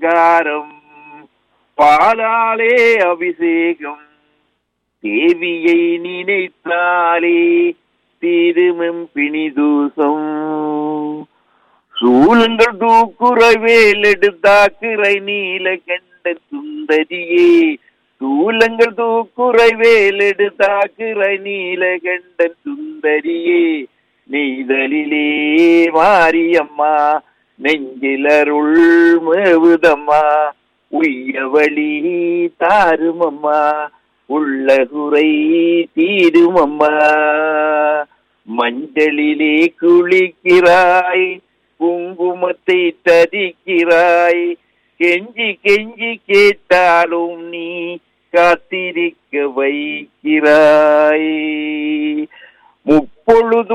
அலங்காரம் பாலாலே அபிஷேகம் தேவியை நினைத்தாலே திருமம் பிணிதூசம் சூழங்கள் தூக்குறவேல் எடுத்தாக்குறை நீல கண்ட சுந்தரியே சூலங்கள் தூக்குறைவேல் எடுத்தாக்குறை நீல கண்ட சுந்தரியே நெய்தலிலே மாரியம்மா நெஞ்சிலருள் மேவுதம்மா உய்யவழி தாருமம்மா உள்ள குறை தீருமம்மா மஞ்சளிலே குளிக்கிறாய் குங்குமத்தை தரிக்கிறாய் கெஞ்சி கெஞ்சி கேட்டாலும் நீ காத்திருக்க வைக்கிறாய் முப்பொழுது